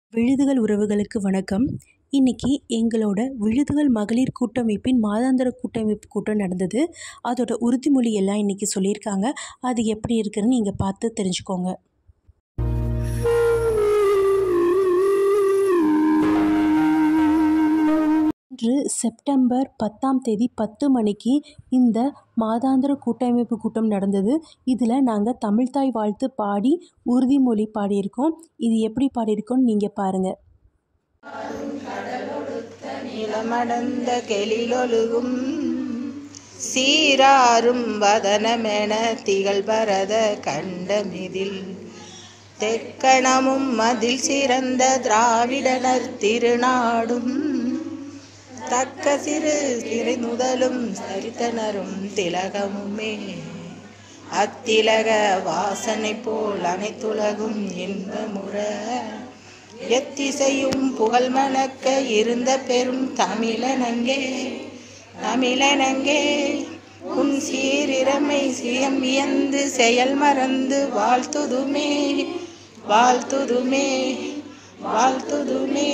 விழுதுகள் உறவுகளுக்கு வணக்கம் இன்றைக்கி எங்களோட விழுதுகள் மகளிர் கூட்டமைப்பின் மாதாந்திர கூட்டமைப்பு கூட்டம் நடந்தது அதோட உறுதிமொழி எல்லாம் இன்றைக்கி சொல்லியிருக்காங்க அது எப்படி இருக்குன்னு நீங்கள் பார்த்து தெரிஞ்சுக்கோங்க இன்று செப்டம்பர் பத்தாம் தேதி பத்து மணிக்கு இந்த மாதாந்திர கூட்டமைப்பு கூட்டம் நடந்தது இதில் நாங்கள் தமிழ்தாய் வாழ்த்து பாடி உறுதிமொழி பாடியிருக்கோம் இது எப்படி பாடியிருக்கோன்னு நீங்கள் பாருங்கள் நிலமடந்த கெளிலொழுகும் சீராரும் வதனமென திகழ்பரத கண்டமிதில் தெக்கணமும் மதில் சிறந்த திராவிடனர் திருநாடும் தக்க சிறு திரைநுதலும் சரித்தனரும் திலகமுமே அத்திலக வாசனை போல் அனைத்துலகும் இன்பமுற எத்திசையும் புகழ் மணக்க இருந்த பெரும் தமிழனங்கே தமிழனங்கே உன் சீரிரமை சியம் வியந்து செயல் மறந்து வாழ்த்துதுமே வாழ்த்துதுமே வாழ்த்துதுமே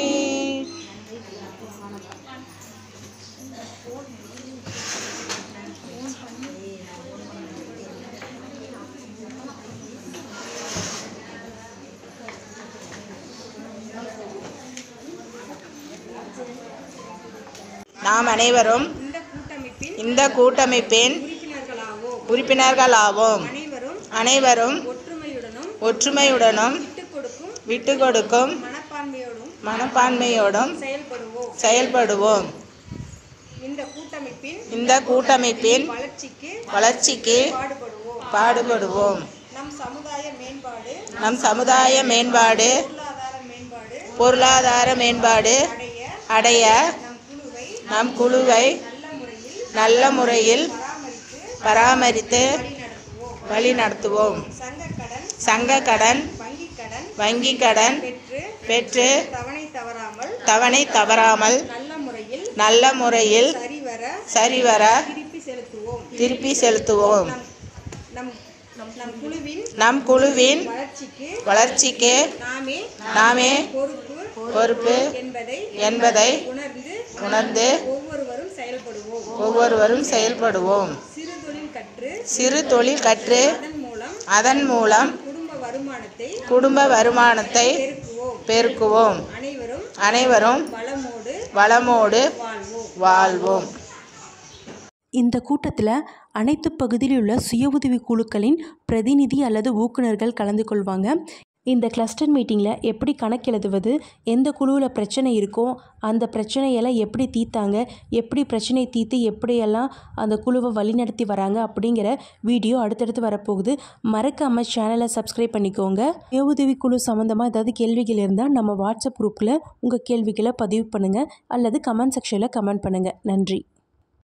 நாம் அனைவரும் இந்த கூட்டமைப்பின் இந்த கூட்டமைப்பின் உறுப்பினர்களாவோம் உறுப்பினர்களாவோம் அனைவரும் அனைவரும் ஒற்றுமையுடனும் ஒற்றுமையுடனும் விட்டுக் கொடுக்கும் விட்டு கொடுக்கும் மனப்பான்மையோடும் மனப்பான்மையோடும் செயல்படுவோம் செயல்படுவோம் இந்த கூட்டமைப்பின் இந்த கூட்டமைப்பின் வளர்ச்சிக்கு வளர்ச்சிக்கு பாடுபடுவோம் பாடுபடுவோம் நம் சமுதாய மேம்பாடு நம் சமுதாய மேம்பாடு பொருளாதார மேம்பாடு பொருளாதார மேம்பாடு அடைய அடைய நம் குழுவை நம் குழுவை நல்ல முறையில் நல்ல முறையில் பராமரித்து பராமரித்து வழிநடத்துவோம் வழி நடத்துவோம் சங்கக்கடன் சங்க கடன் வங்கிக் கடன் வங்கி கடன் பெற்று பெற்று தவணை தவறாமல் தவணை தவறாமல் நல்ல முறையில் நல்ல முறையில் சரிவர சரிவர திருப்பி செலுத்துவோம் திருப்பி செலுத்துவோம் நம் நம் நம் குழுவின் நம் குழுவின் வளர்ச்சிக்கு வளர்ச்சிக்கு நாமே நாமே பொறுப்பு பொறுப்பு என்பதை என்பதை உணர்ந்து உணர்ந்து ஒவ்வொருவரும் செயல்படுவோம் ஒவ்வொருவரும் செயல்படுவோம் சிறு தொழில் கற்று சிறு தொழில் கற்று அதன் மூலம் அதன் மூலம் குடும்ப வருமானத்தை குடும்ப வருமானத்தை பெருக்குவோம் பெருக்குவோம் அனைவரும் அனைவரும் வளமோடு வளமோடு வாழ்வோம் வாழ்வோம் இந்த கூட்டத்தில் அனைத்து பகுதியில் உள்ள சுய உதவி குழுக்களின் பிரதிநிதி அல்லது ஊக்குநர்கள் கலந்து கொள்வாங்க இந்த கிளஸ்டர் மீட்டிங்கில் எப்படி கணக்கு எழுதுவது எந்த குழுவில் பிரச்சனை இருக்கோ அந்த பிரச்சனையெல்லாம் எப்படி தீர்த்தாங்க எப்படி பிரச்சனையை தீர்த்து எப்படியெல்லாம் அந்த குழுவை வழிநடத்தி வராங்க அப்படிங்கிற வீடியோ அடுத்தடுத்து வரப்போகுது மறக்காமல் சேனலை சப்ஸ்கிரைப் பண்ணிக்கோங்க சுய உதவி குழு சம்மந்தமாக ஏதாவது கேள்விகள் இருந்தால் நம்ம வாட்ஸ்அப் குரூப்பில் உங்கள் கேள்விகளை பதிவு பண்ணுங்கள் அல்லது கமெண்ட் செக்ஷனில் கமெண்ட் பண்ணுங்கள் நன்றி